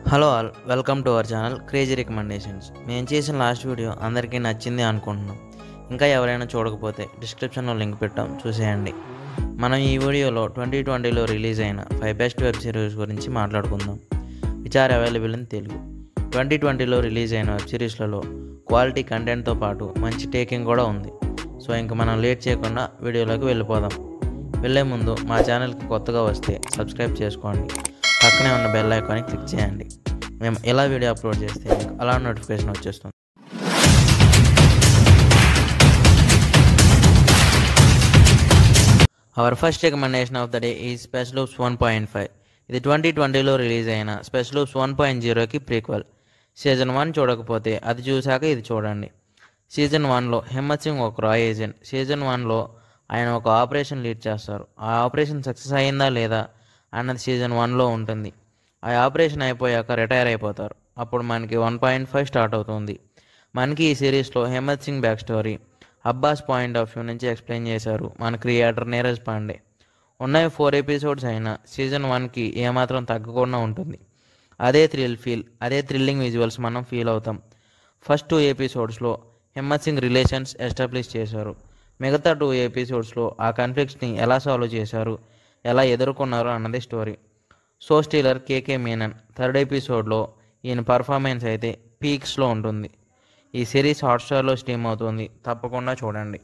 hello all welcome to our channel crazy recommendations మేము చేసిన last video అందరికీ నచ్చింది అనుకుంటున్నాం ఇంకా ఎవరైనా చూడకపోతే డిస్క్రిప్షన్లో లింక్ పెట్టాం చూసేయండి మనం ఈ వీడియోలో ట్వంటీ ట్వంటీలో రిలీజ్ అయిన ఫైవ్ బెస్ట్ వెబ్ సిరీస్ గురించి మాట్లాడుకుందాం which are available in Telugu twenty ట్వంటీలో రిలీజ్ అయిన వెబ్ సిరీస్లలో క్వాలిటీ కంటెంట్తో పాటు మంచి టేకింగ్ కూడా ఉంది సో ఇంక మనం లేట్ చేయకుండా వీడియోలోకి వెళ్ళిపోదాం వెళ్ళే ముందు మా ఛానల్కి కొత్తగా వస్తే సబ్స్క్రైబ్ చేసుకోండి పక్కనే ఉన్న బెల్ ఐకాన్ని క్లిక్ చేయండి మేము ఎలా వీడియో అప్లోడ్ చేస్తే మీకు అలా నోటిఫికేషన్ వచ్చేస్తుంది our first recommendation of the day ఈ special loops one point five ఇది ట్వంటీ ట్వంటీలో రిలీజ్ అయిన స్పెషల్ లూప్స్ వన్ పాయింట్ జీరోకి ప్రీక్వల్ సీజన్ వన్ చూడకపోతే అది చూశాక ఇది చూడండి సీజన్ వన్లో హిమ్మత్ సింగ్ ఒక రాయ్ ఏజెంట్ సీజన్ వన్లో ఆయన ఒక ఆపరేషన్ లీడ్ చేస్తారు ఆ ఆపరేషన్ సక్సెస్ అయిందా లేదా అన్నది సీజన్ వన్లో ఉంటుంది ఆ ఆపరేషన్ అయిపోయాక రిటైర్ అయిపోతారు అప్పుడు మనకి వన్ పాయింట్ ఫైవ్ స్టార్ట్ అవుతుంది మనకి ఈ సిరీస్లో Himmat Singh back story Abbas point of view నుంచి ఎక్స్ప్లెయిన్ చేశారు మన క్రియేటర్ నీరజ్ పాండే ఉన్నవి ఫోర్ ఎపిసోడ్స్ అయినా సీజన్ వన్కి ఏమాత్రం తగ్గకుండా ఉంటుంది అదే థ్రిల్ ఫీల్ అదే థ్రిల్లింగ్ విజువల్స్ మనం ఫీల్ అవుతాం ఫస్ట్ టూ ఎపిసోడ్స్లో హిమ్మత్ సింగ్ రిలేషన్స్ ఎస్టాబ్లిష్ చేశారు మిగతా టూ ఎపిసోడ్స్లో ఆ కాన్ఫ్లిక్ట్స్ని ఎలా సాల్వ్ చేశారు ఎలా ఎదుర్కొన్నారు అన్నది story so stealer KK Menon third ఎపిసోడ్లో ఈయన పర్ఫార్మెన్స్ అయితే పీక్స్లో ఉంటుంది ఈ సిరీస్ హాట్స్టార్లో స్ట్రీమ్ అవుతుంది తప్పకుండా చూడండి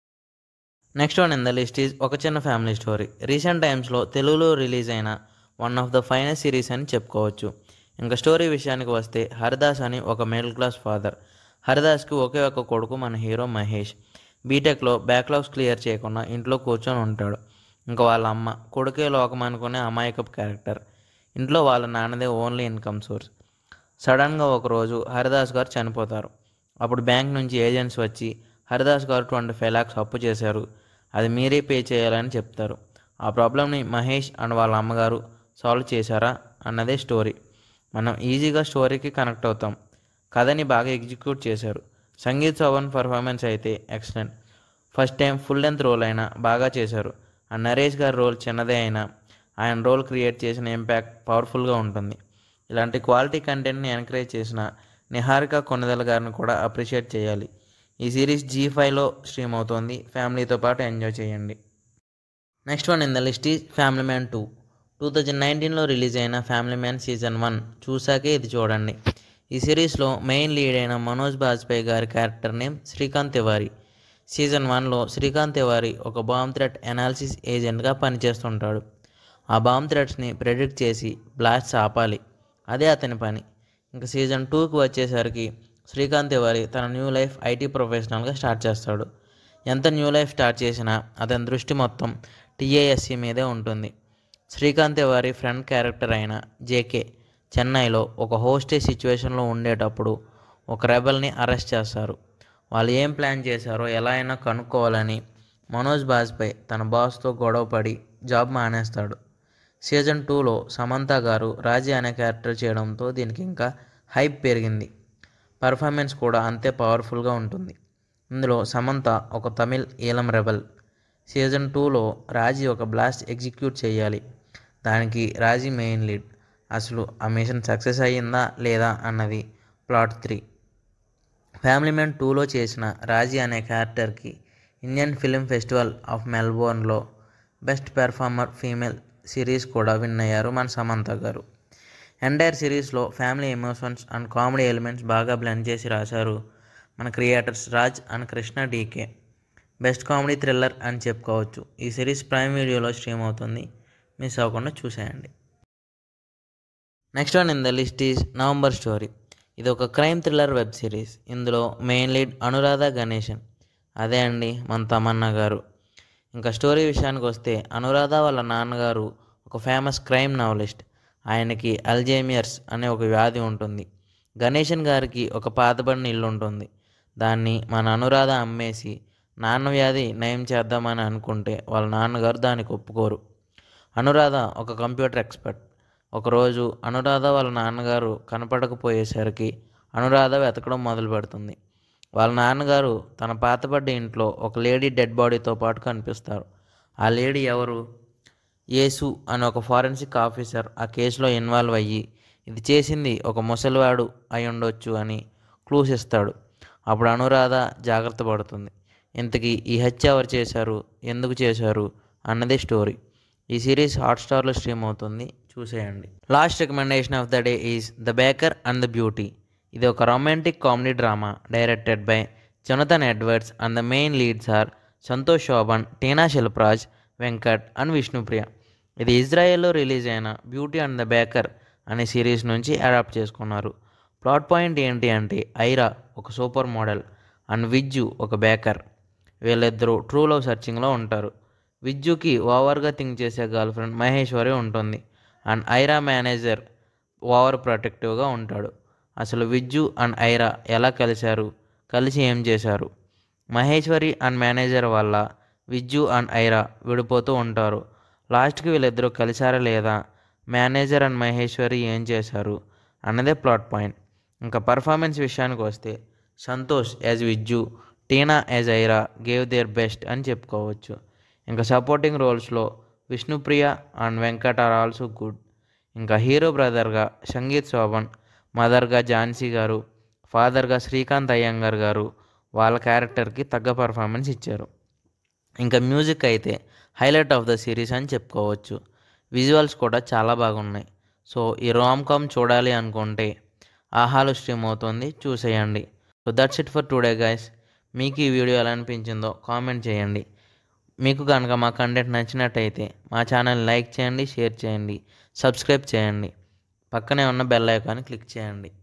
next one in the list is ఒక చిన్న ఫ్యామిలీ స్టోరీ రీసెంట్ టైమ్స్లో తెలుగులో రిలీజ్ అయిన one of the finest series అని చెప్పుకోవచ్చు ఇంకా స్టోరీ విషయానికి వస్తే హరిదాస్ అని ఒక మిడిల్ క్లాస్ ఫాదర్ హరిదాస్కి ఒకే ఒక కొడుకు మన హీరో మహేష్ బీటెక్లో బ్యాక్లాగ్స్ క్లియర్ చేయకుండా ఇంట్లో కూర్చొని ఉంటాడు ఇంకా వాళ్ళ అమ్మ కొడుకే లోకం అనుకునే అమాయకపు క్యారెక్టర్ ఇంట్లో వాళ్ళ నాన్నదే ఓన్లీ ఇన్కమ్ సోర్స్ సడన్గా ఒకరోజు హరిదాస్ గారు చనిపోతారు అప్పుడు బ్యాంక్ నుంచి ఏజెంట్స్ వచ్చి హరిదాస్ గారు ట్వంటీ ఫైవ్ ల్యాక్స్ అప్పు చేశారు అది మీరే పే చేయాలని చెప్తారు ఆ ప్రాబ్లమ్ని మహేష్ అండ్ వాళ్ళ అమ్మగారు సాల్వ్ చేశారా అన్నదే స్టోరీ మనం ఈజీగా స్టోరీకి కనెక్ట్ అవుతాం కథని బాగా ఎగ్జిక్యూట్ చేశారు సంగీత్ చౌహాన్ పర్ఫార్మెన్స్ అయితే excellent first time full length role అయినా బాగా చేశారు ఆ నరేష్ గారి రోల్ చిన్నదే అయినా ఆయన రోల్ క్రియేట్ చేసిన ఇంపాక్ట్ పవర్ఫుల్గా ఉంటుంది ఇలాంటి క్వాలిటీ కంటెంట్ని ఎంకరేజ్ చేసిన నిహారిక కొనిదల గారిని కూడా అప్రిషియేట్ చేయాలి ఈ సిరీస్ జీ ఫైవ్లో స్ట్రీమ్ అవుతోంది ఫ్యామిలీతో పాటు ఎంజాయ్ చేయండి next one in the list ఈ Family Man two two thousand నైన్టీన్లో రిలీజ్ అయిన ఫ్యామిలీ మ్యాన్ సీజన్ వన్ చూసాకే ఇది చూడండి ఈ సిరీస్లో మెయిన్ లీడ్ అయిన మనోజ్ బాజ్పేయి గారి character name Srikant Tiwari season వన్లో శ్రీకాంత్ తివారీ ఒక బాంబ్ థ్రెట్ అనాలిసిస్ ఏజెంట్గా పనిచేస్తుంటాడు ఆ బాంబ్ థ్రెట్స్ని ప్రెడిక్ట్ చేసి బ్లాస్ట్స్ ఆపాలి అదే అతని పని ఇంకా సీజన్ టూకి వచ్చేసరికి శ్రీకాంత్ తివారీ తన న్యూ లైఫ్ ఐటీ ప్రొఫెషనల్గా స్టార్ట్ చేస్తాడు ఎంత న్యూ లైఫ్ స్టార్ట్ చేసినా అతని దృష్టి మొత్తం టీఏఎస్సీ మీదే ఉంటుంది శ్రీకాంత్ తివారీ ఫ్రెండ్ క్యారెక్టర్ అయిన జేకే చెన్నైలో ఒక హోస్టే సిచ్యువేషన్లో ఉండేటప్పుడు ఒక రెబల్ని అరెస్ట్ చేస్తారు వాళ్ళు ఏం ప్లాన్ చేశారో ఎలా అయినా కనుక్కోవాలని మనోజ్ బాజ్పై తన బాస్తో గొడవపడి జాబ్ మానేస్తాడు సీజన్ టూలో సమంత గారు రాజీ అనే క్యారెక్టర్ చేయడంతో దీనికి ఇంకా హైప్ పెరిగింది పర్ఫార్మెన్స్ కూడా అంతే పవర్ఫుల్గా ఉంటుంది ఇందులో సమంత ఒక తమిళ్ ఈలం రెబల్ సీజన్ టూలో రాజీ ఒక బ్లాస్ట్ ఎగ్జిక్యూట్ చేయాలి దానికి రాజీ మెయిన్ లీడ్ అసలు ఆ మిషన్ సక్సెస్ అయ్యిందా లేదా అన్నది ప్లాట్ త్రీ ఫ్యామిలీ మ్యాన్ టూలో చేసిన రాజీ అనే క్యారెక్టర్కి ఇండియన్ ఫిలిం ఫెస్టివల్ ఆఫ్ మెల్బోర్న్లో బెస్ట్ పెర్ఫార్మర్ ఫీమేల్ సిరీస్ కూడా విన్ అయ్యారు మన సమంత గారు ఎంటైర్ సిరీస్లో family emotions and comedy elements బాగా బ్లెండ్ చేసి రాశారు మన creators Raj and Krishna DK best comedy thriller అని చెప్పుకోవచ్చు ఈ సిరీస్ ప్రైమ్ వీడియోలో స్ట్రీమ్ అవుతుంది మిస్ అవ్వకుండా చూసేయండి next one in the list is November story ఇది ఒక క్రైమ్ థ్రిల్లర్ వెబ్ సిరీస్ ఇందులో మెయిన్ లీడ్ అనురాధ గణేశన్ అదే అండి మన తమన్నా గారు ఇంకా స్టోరీ విషయానికి వస్తే అనురాధ వాళ్ళ నాన్నగారు ఒక ఫేమస్ క్రైమ్ నవలిస్ట్ ఆయనకి అల్జేమియర్స్ అనే ఒక వ్యాధి ఉంటుంది గణేశన్ గారికి ఒక పాతబడిన ఇల్లు ఉంటుంది దాన్ని మన అనురాధ అమ్మేసి నాన్న వ్యాధి నయం చేద్దామని అనుకుంటే వాళ్ళ నాన్నగారు దానికి ఒప్పుకోరు అనురాధ ఒక కంప్యూటర్ ఎక్స్పర్ట్ ఒకరోజు అనురాధ వాళ్ళ నాన్నగారు కనపడకపోయేసరికి అనురాధ వెతకడం మొదలు పెడుతుంది వాళ్ళ నాన్నగారు తన పాతబడ్డ ఇంట్లో ఒక లేడీ డెడ్ బాడీతో పాటు కనిపిస్తారు ఆ లేడీ ఎవరు యేసు అనే ఒక ఫారెన్సిక్ ఆఫీసర్ ఆ కేసులో ఇన్వాల్వ్ అయ్యి ఇది చేసింది ఒక ముసలివాడు అయి ఉండొచ్చు అని క్లూస్ ఇస్తాడు అప్పుడు అనురాధ జాగ్రత్త పడుతుంది ఇంతకీ ఈ హత్య ఎవరు చేశారు ఎందుకు చేశారు అన్నది స్టోరీ ఈ సిరీస్ హాట్స్టార్లో స్ట్రీమ్ అవుతుంది చూసేయండి last recommendation of the day is the baker and the beauty ఇది ఒక romantic comedy drama directed by Jonathan Edwards and the main leads are Santosh Sobhan Tina Shilparaj Venkat and Vishnupriya ఇది ఇజ్రాయెల్లో రిలీజ్ అయిన బ్యూటీ అండ్ ద బేకర్ అనే series నుంచి adapt చేసుకున్నారు plot point ఏంటి అంటే ఐరా ఒక సూపర్ మోడల్ అండ్ విజ్జు ఒక బేకర్ వీళ్ళిద్దరూ ట్రూ లవ్ సర్చింగ్లో ఉంటారు విజ్జుకి ఓవర్గా థింక్ చేసే గర్ల్ ఫ్రెండ్ మహేశ్వరి ఉంటుంది అండ్ ఐరా మేనేజర్ ఓవర్ ప్రొటెక్టివ్గా ఉంటాడు అసలు విజ్జు అండ్ ఐరా ఎలా కలిశారు కలిసి ఏం చేశారు మహేశ్వరి అండ్ మేనేజర్ వల్ల విజ్జు అండ్ ఐరా విడిపోతూ ఉంటారు లాస్ట్కి వీళ్ళిద్దరూ కలిశారా లేదా మేనేజర్ అండ్ మహేశ్వరి ఏం చేశారు అన్నదే ప్లాట్ పాయింట్ ఇంకా పర్ఫార్మెన్స్ విషయానికి వస్తే Santosh as Vijju Tina as Aira gave their best అని చెప్పుకోవచ్చు ఇంకా సపోర్టింగ్ రోల్స్లో Vishnupriya and Venkat are also good ఇంకా హీరో బ్రదర్గా సంగీత్ శోభన్ మదర్గా ఝాన్సీ గారు ఫాదర్గా శ్రీకాంత్ అయ్యంగార్ గారు వాళ్ళ క్యారెక్టర్కి తగ్గ పర్ఫార్మెన్స్ ఇచ్చారు ఇంకా మ్యూజిక్ అయితే హైలైట్ ఆఫ్ ద సిరీస్ అని చెప్పుకోవచ్చు విజువల్స్ కూడా చాలా బాగున్నాయి సో ఈ రామ్ కామ్ చూడాలి అనుకుంటే ఆహాలో స్ట్రీమ్ అవుతుంది చూసేయండి so that's it for today guys మీకు ఈ వీడియో ఎలా అనిపించిందో కామెంట్ చేయండి మీకు కనుక మా కంటెంట్ నచ్చినట్టయితే మా ఛానల్ లైక్ చేయండి షేర్ చేయండి సబ్స్క్రైబ్ చేయండి పక్కనే ఉన్న బెల్ ఐకాన్ క్లిక్ చేయండి